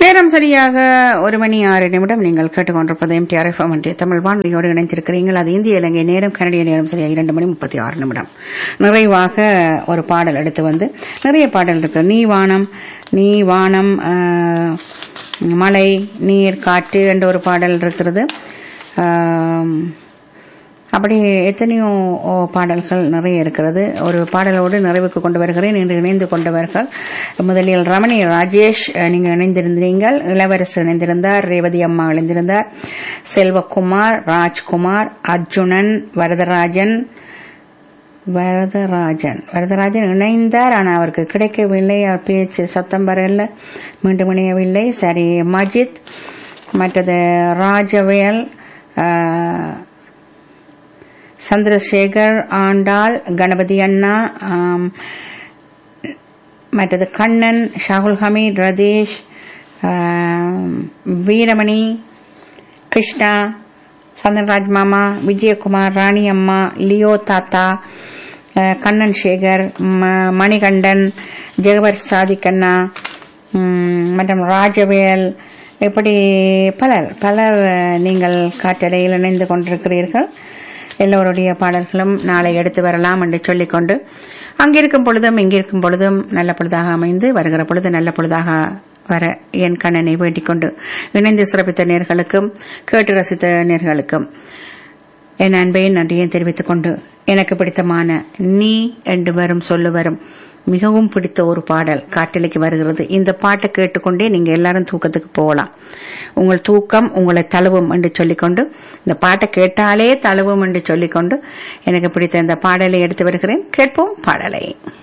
நேரம் சரியாக ஒரு மணி ஆறு நிமிடம் நீங்கள் கேட்டுக்கொண்டிருப்பது எம்டிஆர் எஃப்எம் என்ற தமிழ் வானொலியோடு இணைந்திருக்கிறீர்கள் அது இந்திய இலங்கை நேரம் கனடிய நேரம் சரியாக இரண்டு மணி முப்பத்தி ஆறு நிமிடம் நிறைவாக ஒரு பாடல் எடுத்து வந்து நிறைய பாடல் இருக்கு நீ வானம் நீ வானம் ஆஹ், மழை நீர் காற்று என்ற ஒரு பாடல் இருக்கிறது ஆம், அப்படி எத்தனையோ ஓ, பாடல்கள் நிறைய இருக்கிறது ஒரு பாடலோடு நிறைவுக்கு கொண்டு வருகிறேன் இன்று இணைந்து கொண்டவர்கள் முதலில் ரமணி ராஜேஷ் அஹ், நீங்க இணைந்திருந்தீங்கள் இளவரசு இணைந்திருந்தார் ரேவதி அம்மா இணைந்திருந்தார் செல்வகுமார் ராஜ்குமார் அர்ஜுனன் வரதராஜன் வரதராஜன் வரதராஜன் இணைந்தார் ஆனால் அவருக்கு கிடைக்கவில்லை அவர் பேச்சு சத்தம் வரல மீண்டும் இணையவில்லை சரி மஜித் மற்றது ராஜவேல் ஆஹ், சந்திரசேகர் ஆண்டாள் கணபதி அண்ணா ஆம், மற்றது கண்ணன் ஷாகுல் ஹமீத் ரதீஷ் ஆம், வீரமணி கிருஷ்ணா சந்தன்ராஜ் மாமா விஜயகுமார் ராணி அம்மா லியோ தாத்தா அஹ், கண்ணன் சேகர் ம- மணிகண்டன் ஜெகவர் சாதிக்கண்ணா ம், மற்றும் ராஜவேல் இப்படி பலர் பலர் அஹ், நீங்கள் காற்றலையில் இணைந்து கொண்டிருக்கிறீர்கள் எல்லோருடைய பாடல்களும் நாளை எடுத்து வரலாம் என்று சொல்லிக்கொண்டு அங்கிருக்கும் பொழுதும் இங்கிருக்கும் பொழுதும் நல்ல பொழுதாக அமைந்து வருகிற பொழுது நல்ல பொழுதாக வர என் கண்ணனை வேண்டிக் கொண்டு இணைந்து சிறப்பித்த நேர்களுக்கும் கேட்டு ரசித்த நேர்களுக்கும் என் அன்பையும் நன்றியும் தெரிவித்துக் கொண்டு எனக்கு பிடித்தமான நீ என்று வரும் சொல்லு வரும் மிகவும் பிடித்த ஒரு பாடல் காட்டலைக்கு வருகிறது இந்த பாட்டை கேட்டுக்கொண்டே நீங்க எல்லாரும் தூக்கத்துக்கு போகலாம் உங்கள் தூக்கம் உங்களை தழுவும் என்று சொல்லிக்கொண்டு இந்த பாட்டை கேட்டாலே தழுவும் என்று சொல்லிக்கொண்டு எனக்கு பிடித்த இந்த பாடலை எடுத்து வருகிறேன் கேட்போம் பாடலை